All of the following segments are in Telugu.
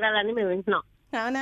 మాట్లాడాలని మేము వింటున్నాం అవునా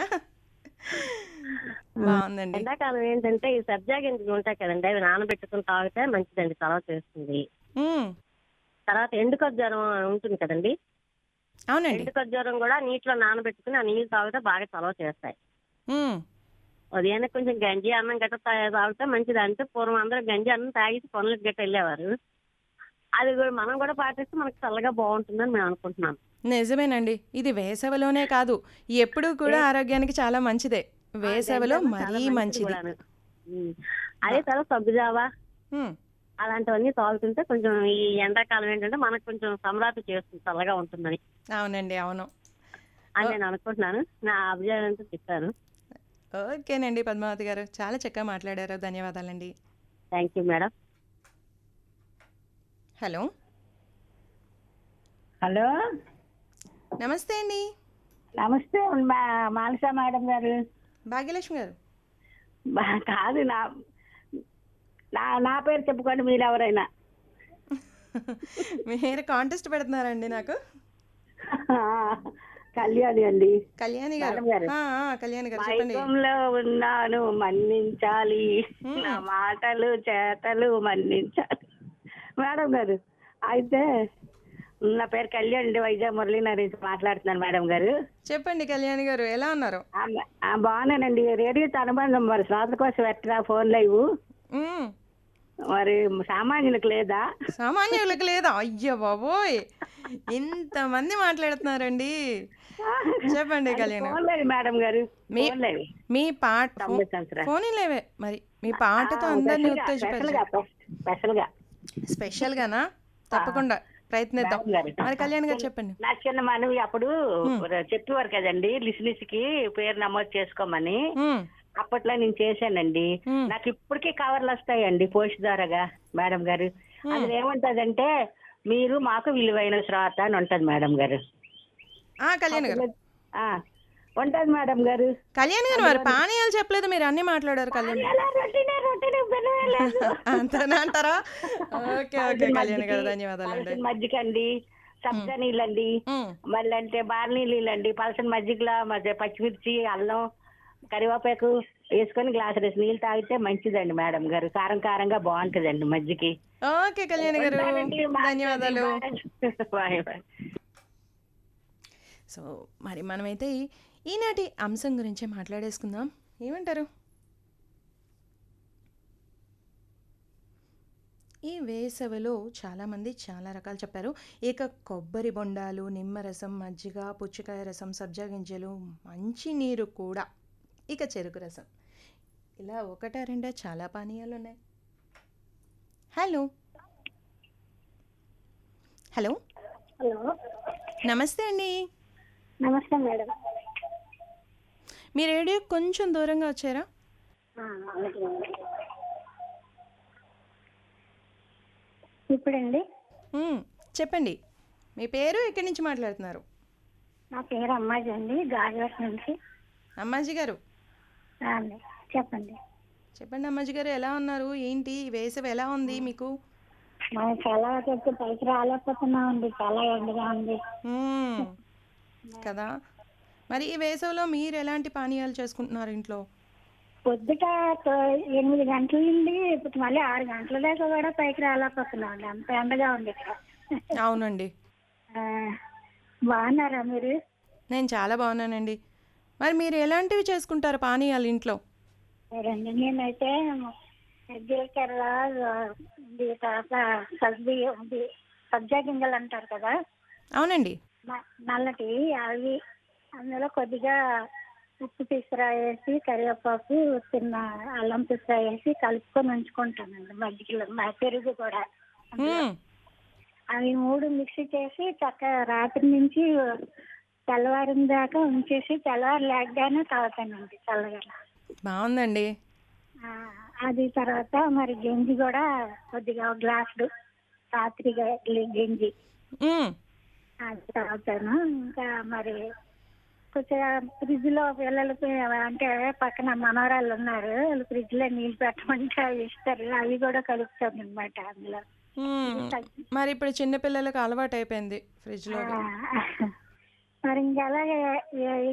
బాగుందండి ఎండాకాలం ఏంటంటే ఈ సబ్జా గింజలు ఉంటాయి కదండి అవి నానబెట్టుకుని తాగితే మంచిదండి తర్వాత చేస్తుంది ఉమ్, తర్వాత ఎండు ఖర్జూరం ఉంటుంది కదండి అవునండి ఎండు ఖర్జూరం కూడా నీటిలో నానబెట్టుకుని ఆ నీళ్ళు తాగితే బాగా చలవ చేస్తాయి ఉమ్, ఉదయాన్నే కొంచెం గంజి అన్నం గట్ట తా- తాగితే మంచిది అంటే పూర్వం అందరూ గంజి అన్నం తాగేసి పనులకు గట్ట వెళ్ళేవారు అది కూడా మనం కూడా పాటిస్తే మనకు చల్లగా బాగుంటుందని మేము అనుకుంటున్నాం నిజమేనండి ఇది వేసవిలోనే కాదు ఎప్పుడూ కూడా ఆరోగ్యానికి చాలా మంచిదే వేసవిలో గంజి అన్నం చాలా మరీ మంచిది కూడాను. ఉమ్. అదే తర్వాత సగ్గుజావా ఉమ్, అలాంటివన్నీ తాగుతుంటే కొంచెం ఈ ఎండాకాలం ఏంటంటే మనకు కొంచెం సంరాతి చేస్తుంది చల్లగా ఉంటుందని అవునండి అవును అని నేను అనుకుంటున్నాను నా అభిప్రాయంతో చెప్పాను ఓకేనండి పద్మావతి గారు చాలా చక్కగా మాట్లాడారు ధన్యవాదాలండి thank you madam hello hello నమస్తే అండి నమస్తే మా మానస మేడం గారు భాగ్యలక్ష్మి గారు బా- కాదు నా నా నా పేరు చెప్పుకోండి మీరు ఎవరైనా మీరు కాంటెస్ట్ పెడుతున్నారండి నాకు కళ్యాణి అండి కళ్యాణి గారు మేడం గారు. ఆ, ఆ, కళ్యాణి గారు చెప్పండి మైకంలో ఉన్నాను మన్నించాలి హ్మ్. నా మాటలు చేతలు మన్నించాలి మేడం గారు అయితే నా పేరు కళ్యాణ్ అండి వైజాగ్ మురళీనగర్ నుంచి మాట్లాడుతున్నాను మేడం గారు చెప్పండి కళ్యాణి గారు ఎలా ఉన్నారు ఆ, ఆ, బాగున్నానండి రేడియోతో అనుబంధం మరి శ్రోతల కోసం ఎట్టరా ఫోన్ లైవ్ ఉమ్, మరి సామాన్యులకు లేదా సామాన్యులకు లేదా అయ్యో బాబోయ్ ఇంతమంది మాట్లాడుతున్నారండి చెప్పండి కళ్యాణి గారు ఫోన్ లైవ్ మేడం గారు మీ- ఫోన్ లైవ్ మీ పాట తొంభై సంవత్సరాలు ఫోన్ లేవే మరి మీ పాటతో అందరినీ స్పెషల్ గా ఉత్తేజపరిచారు స్పెషల్ గా స్పెషల్ గానా తప్పకుండా ప్రయత్నిద్దాం మేడం గారు. మరి కళ్యాణ్ గారు చెప్పండి నా చిన్న మనవి అప్పుడు చెప్పేవారు కదండి లిసినిస్ కి పేరు నమోదు చేసుకోమని ఉమ్, అప్పట్లో నేను చేశానండి ఉమ్, నాకు ఇప్పటికీ కవర్లు వస్తాయండి పోస్ట్ ద్వారాగా మేడం గారు అది ఏమంటదంటే మీరు మాకు విలువైన శ్రోత అని ఉంటది మేడం గారు ఆ కళ్యాణ్ గారు ఆ, ఉంటది మేడం గారు కళ్యాణ్ గారు మరి పానీయాలు చెప్పలేదు మీరు అన్ని మాట్లాడారు కళ్యాణ్ గారు. ఎలా రొట్టెనే రొట్టెనే బెల్లలేదు. అంతేనా అంటారా ఓకే ఓకే కళ్యాణ్ గారు ధన్యవాదాలండి పలసన మజ్జిగ అండి సబ్జా నీళ్ళండి ఉమ్, మళ్ళీ అంటే బార్లీ నీళ్ళండి పలసన మజ్జిగలో మధ్య పచ్చిమిర్చి అల్లం కరివేపాకు వేసుకొని గ్లాస్ రేసి నీళ్ళు తాగితే మంచిదండి మేడం గారు కారం కారంగా బాగుంటుందండి మజ్జికి ఓకే కళ్యాణ్ గారు ధన్యవాదాలు బాయ్ బాయ్ సో మరి మనమైతే ఈ- ఈనాటి అంశం గురించి మాట్లాడేసుకుందాం ఏమంటారు ఈ వేసవిలో చాలామంది చాలా రకాలు చెప్పారు ఇక కొబ్బరి బొండాలు నిమ్మరసం మజ్జిగ పుచ్చకాయ రసం సబ్జా గింజలు మంచి నీరు కూడా ఇక చెరుకు రసం ఇలా ఒకటా రెండా చాలా పానీయాలు ఉన్నాయి హలో హలో హలో నమస్తే అండి నమస్తే మేడం మీ రేడియో కొంచెం దూరంగా వచ్చారా ఆ, అలాగే మేడం. ఇప్పుడండి మ్మ్. చెప్పండి మీ పేరు ఎక్కడి నుంచి మాట్లాడుతున్నారు నా పేరు అమ్మాజీ అండి గాజువాక నుంచి అమ్మాజీ గారు ఆ, అండి చెప్పండి చెప్పండి అమ్మాజీ గారు ఎలా ఉన్నారు ఏంటి ఈ వేసవి ఎలా ఉంది మీకు మనం చాలా చెప్తే పైకి రాలేకపోతున్నాం అండి చాలా ఎండగా ఉంది మ్మ్. కదా మరి ఈ వేసవిలో మీరు ఎలాంటి పానీయాలు చేసుకుంటున్నారు ఇంట్లో పొద్దుట తో- ఎనిమిది గంటల నుండి ఇప్పుడు మళ్ళీ ఆరు గంటల దాకా కూడా పైకి రాలేకపోతున్నాం అండి అంత ఎండగా ఉంది ఇక్కడ అవునండి ఆ, బాగున్నారా మీరు నేను చాలా బాగున్నానండి మరి మీరు ఎలాంటివి చేసుకుంటారు పానీయాలు ఇంట్లో సరేండి నేనైతే జీలకర్ర ఇది తర్వాత సబ్జీ ఇది సబ్జా గింజలు అంటారు కదా అవునండి న- నల్లటి అవి అందులో కొద్దిగా ఉప్పు పిసరా వేసి కరివేపాకు చిన్న అల్లం పిసరా వేసి కలుపుకొని ఉంచుకుంటానండి మజ్జిగలో మ- పెరుగు కూడా మ్మ్. అవి మూడు మిక్సీ చేసి చక్క రాత్రి నుంచి తెల్లవారిన దాకా ఉంచేసి తెల్లవారు లేకగానే తాగుతానండి చల్లగా బాగుందండి ఆ, అది తర్వాత మరి గంజి కూడా కొద్దిగా ఒక గ్లాసుడు రాత్రి గ- గంజి మ్మ్. అది తాగుతాను ఇంకా మరి కొంచెం ఫ్రిడ్జ్ లో పిల్లలకి అంటే పక్కన మనవరాళ్ళు ఉన్నారు వాళ్ళు ఫ్రిడ్జ్ లో నీళ్ళు పెట్టమంటే అవి ఇస్తారు అవి కూడా కలుపుతాను అనమాట అందులో మ్మ్. మరి ఇప్పుడు చిన్నపిల్లలకు అలవాటు అయిపోయింది ఫ్రిడ్జ్లో ఆ, మరి ఇంకా అలాగే ఏ-